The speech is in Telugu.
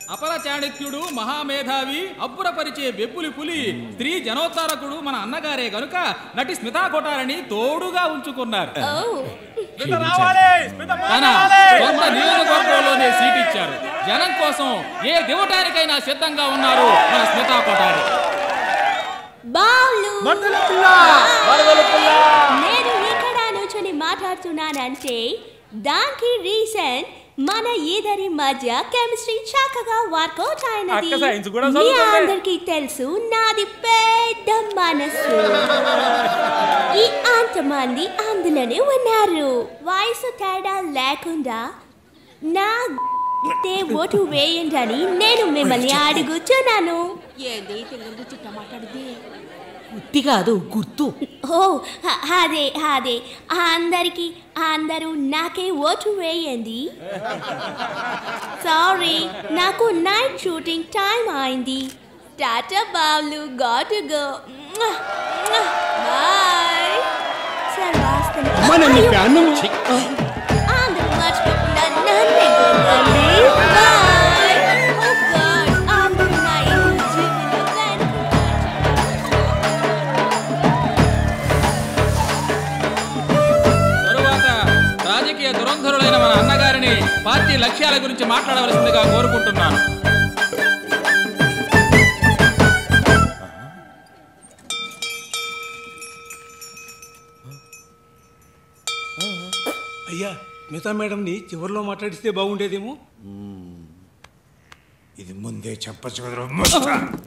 అపర చాణక్యుడు మహామేధావి అబ్బురపరిచే బెప్పులి పులి స్త్రీ జనోత్తారకుడు మన అన్నగారే గనుక నటి స్మితా కొటారని తోడుగా ఉంచుకున్నారు తన సొంత నియోజకవర్గంలోనే సీట్ ఇచ్చారు జనం కోసం ఏ దివటానికైనా సిద్ధంగా ఉన్నారు మన స్మితా కొటారి బాలు నేను ఇక్కడ నుంచొని మాట్లాడుతున్నానంటే దానికి రీజన్ మన ఇద్దరి మధ్య కెమిస్ట్రీ చక్కగా వర్కౌట్ అయినది అక్క science కూడా మీ చదువుతుంది. అందరికీ తెలుసు నాది పెద్ద మనసు ఈ అంతమంది అందులోనే ఉన్నారు వయసు తేడా లేకుండా నా తే ఓటు వేయండి అని నేను మిమ్మల్ని అడుగుతున్నాను ఏంది తెలుగు చుట్టూ మాట్లాడుతుంది గుత్తి కాదు గుర్తు ఓ అ- అదే అదే అందరికి అందరూ నాకే ఓటు వేయండి సారీ నాకు నైట్ షూటింగ్ టైం అయింది టాటా బాబులు గాట్ గో బాయ్ సార్ మన నీ ఫ్యాను అందరూ మర్చిపోకుండా నన్నే కొనండి బాయ్ ఓ గాడ్ అందరూ నా ఇల్లు జీవితంలో తరువాత రాజకీయ దురంధరులైన మన అన్నగారిని పార్టీ లక్ష్యాల గురించి మాట్లాడవలసిందిగా కోరుకుంటున్నాను అయ్యా మిగతా మేడంని చివరిలో మాట్లాడిస్తే బాగుండేదేమో ఇది ముందే చెప్పచ్చు కదరా